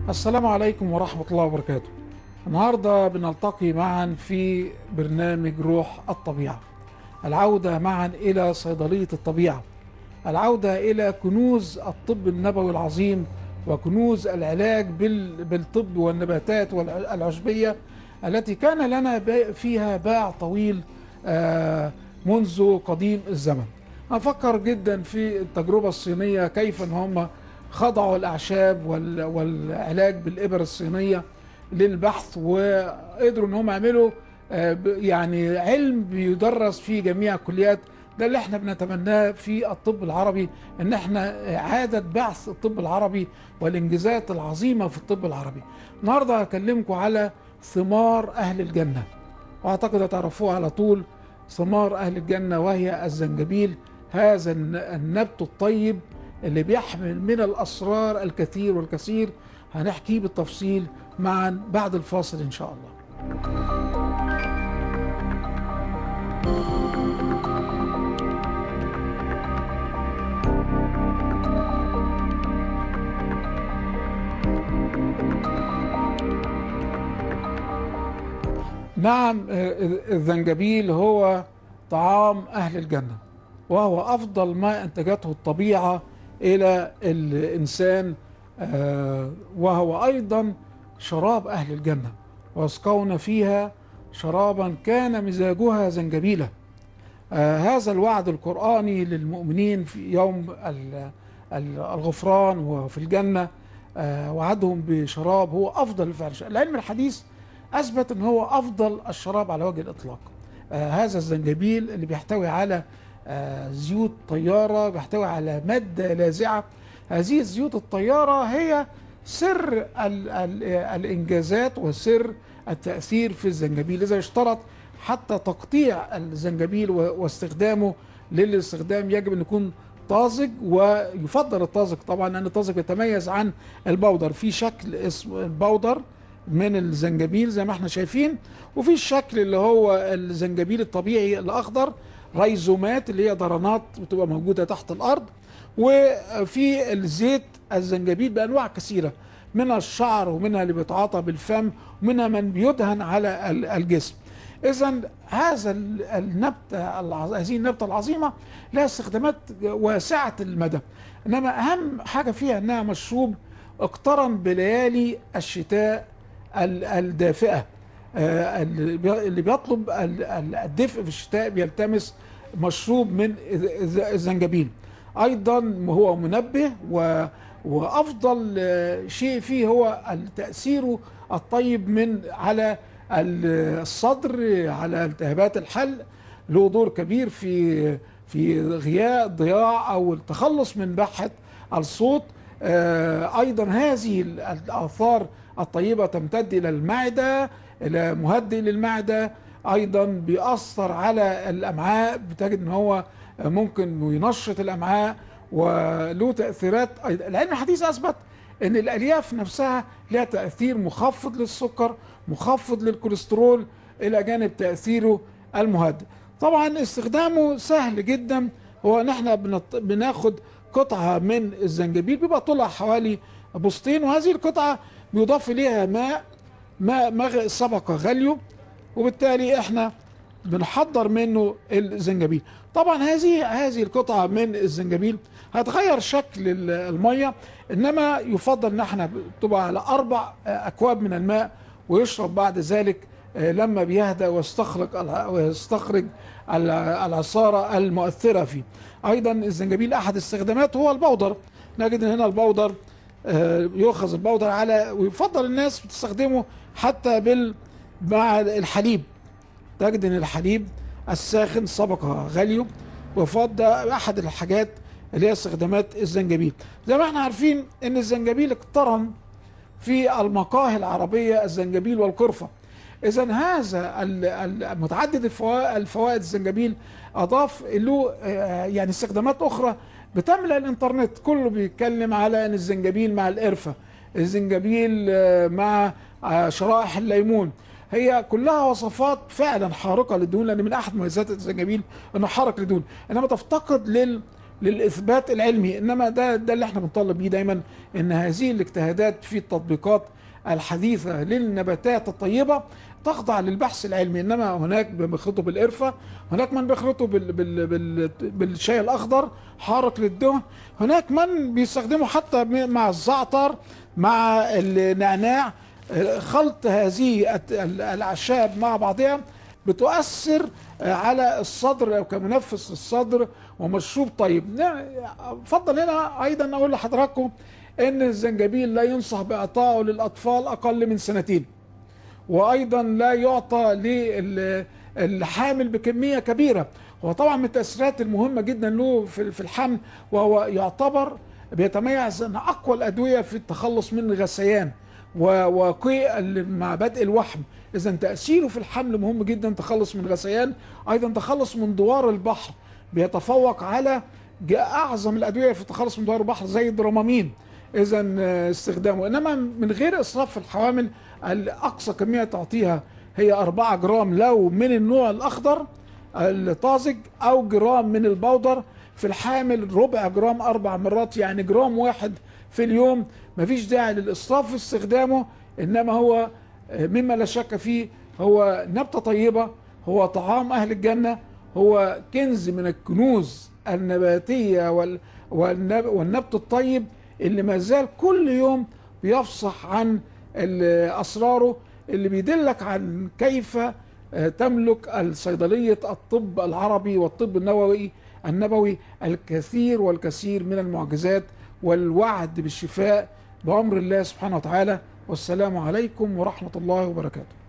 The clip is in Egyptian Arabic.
السلام عليكم ورحمة الله وبركاته النهاردة بنلتقي معا في برنامج روح الطبيعة العودة معا إلى صيدلية الطبيعة العودة إلى كنوز الطب النبوي العظيم وكنوز العلاج بال- بالطب والنباتات والعشبية التي كان لنا با- فيها باع طويل آه، منذ قديم الزمن أفكر جدا في التجربة الصينية كيف أن هم خضعوا الأعشاب وال- والعلاج بالإبر الصينية للبحث وقدروا ان هم يعملوا آه، ب- يعني علم بيدرس في جميع الكليات ده اللي احنا بنتمناه في الطب العربي ان احنا اعاده بعث الطب العربي والانجازات العظيمه في الطب العربي. النهارده هكلمكم على ثمار اهل الجنه. واعتقد هتعرفوها على طول ثمار اهل الجنه وهي الزنجبيل هذا الن- النبت الطيب اللي بيحمل من الاسرار الكثير والكثير هنحكيه بالتفصيل معا بعد الفاصل ان شاء الله. نعم آه، الزنجبيل هو طعام أهل الجنة وهو أفضل ما أنتجته الطبيعة إلى الإنسان آه، وهو أيضا شراب أهل الجنة ويسقون فيها شرابا كان مزاجها زنجبيلا آه، هذا الوعد القرآني للمؤمنين في يوم ال- ال- الغفران وفي الجنة آه، وعدهم بشراب هو أفضل الفعل العلم الحديث أثبت أن هو أفضل الشراب على وجه الإطلاق آه، هذا الزنجبيل اللي بيحتوي على آه، زيوت طيارة بيحتوي على مادة لاذعة هذه الزيوت الطيارة هي سر ال ال الإنجازات وسر التأثير في الزنجبيل إذا اشترط حتى تقطيع الزنجبيل و- واستخدامه للاستخدام يجب أن يكون طازج ويفضل الطازج طبعا لأن الطازج يتميز عن البودر في شكل اسم البودر من الزنجبيل زي ما احنا شايفين وفي الشكل اللي هو الزنجبيل الطبيعي الأخضر ريزومات اللي هي ضرنات بتبقى موجودة تحت الأرض وفي الزيت الزنجبيل بأنواع كثيرة منها الشعر ومنها اللي بيتعاطى بالفم ومنها من بيدهن على ال- الجسم إذا هذا ال- النبتة الع- هذه النبتة العظيمة لها استخدامات واسعة المدى إنما أهم حاجة فيها إنها مشروب اقترن بليالي الشتاء ال- الدافئة آه، اللي بي- اللي بيطلب ال- ال- الدفء في الشتاء بيلتمس مشروب من الز- الزنجبيل ايضا هو منبه و وافضل آه، شيء فيه هو تاثيره الطيب من على ال- الصدر على التهابات الحلق له دور كبير في في غياء ضياع او التخلص من بحه الصوت آه، ايضا هذه ال- الاثار الطيبه تمتد الى المعده الى مهدئ للمعده ايضا بيأثر على الامعاء بتجد ان هو ممكن ينشط الامعاء وله تاثيرات أيضا العلم الحديث اثبت ان الالياف نفسها لها تاثير مخفض للسكر مخفض للكوليسترول الى جانب تاثيره المهدئ طبعا استخدامه سهل جدا هو ان احنا بنط- بناخد قطعه من الزنجبيل بيبقى طولها حوالي بسطين وهذه القطعه بيضاف اليها ماء ماء ماء سبق غليه وبالتالي احنا بنحضر منه الزنجبيل طبعا هذه هذه القطعه من الزنجبيل هتغير شكل ال- الميه انما يفضل ان احنا تبقى على اربع اكواب من الماء ويشرب بعد ذلك آه، لما بيهدأ ويستخرج الع- ويستخرج الع- العصاره المؤثره فيه ايضا الزنجبيل احد استخداماته هو البودر نجد هنا البودر آه، يؤخذ البودر على ويفضل الناس بتستخدمه حتى بال مع الحليب تجد ان الحليب الساخن سبق غليه وفض ده احد الحاجات اللي هي استخدامات الزنجبيل زي ما احنا عارفين ان الزنجبيل اقترن في المقاهي العربية الزنجبيل والقرفة إذا هذا ال- ال- متعدد الفوا- الفوائد الزنجبيل أضاف له آه، يعني استخدامات أخرى بتملأ الإنترنت كله بيتكلم على أن الزنجبيل مع القرفة الزنجبيل آه، مع آه، شرائح الليمون هي كلها وصفات فعلا حارقة للدهون لأن من أحد مميزات الزنجبيل أنه حارق للدهون إنما تفتقد لل للاثبات العلمي انما ده ده اللي احنا بنطالب بيه دايما ان هذه الاجتهادات في التطبيقات الحديثه للنباتات الطيبه تخضع للبحث العلمي انما هناك بيخلطوا بالقرفه هناك من بيخلطوا بال بال بال بالشاي الاخضر حارق للدهن هناك من بيستخدموا حتى مع الزعتر مع النعناع خلط هذه الت- الاعشاب مع بعضها بتؤثر على الصدر او كمنفس الصدر ومشروب طيب نا- افضل هنا ايضا اقول لحضراتكم ان الزنجبيل لا ينصح باعطائه للاطفال اقل من سنتين وايضا لا يعطى للحامل بكميه كبيره هو طبعا من التاثيرات المهمه جدا له في في الحمل وهو يعتبر بيتميز ان اقوى الادويه في التخلص من الغثيان و- وقيء ال- مع بدء الوحم اذا تاثيره في الحمل مهم جدا تخلص من الغثيان ايضا تخلص من دوار البحر بيتفوق على ج- اعظم الادويه في التخلص من دوار البحر زي الدرامامين اذا استخدامه انما من غير اسراف في الحوامل الاقصى كميه تعطيها هي 4 جرام لو من النوع الاخضر الطازج او جرام من البودر في الحامل ربع جرام اربع مرات يعني جرام واحد في اليوم مفيش داعي للاسراف في استخدامه انما هو مما لا شك فيه هو نبته طيبه هو طعام اهل الجنه هو كنز من الكنوز النباتيه وال والنب والنبت الطيب اللي ما زال كل يوم بيفصح عن ال- اسراره اللي بيدلك عن كيف آه، تملك الصيدليه الطب العربي والطب النووي النبوي الكثير والكثير من المعجزات والوعد بالشفاء بامر الله سبحانه وتعالى والسلام عليكم ورحمه الله وبركاته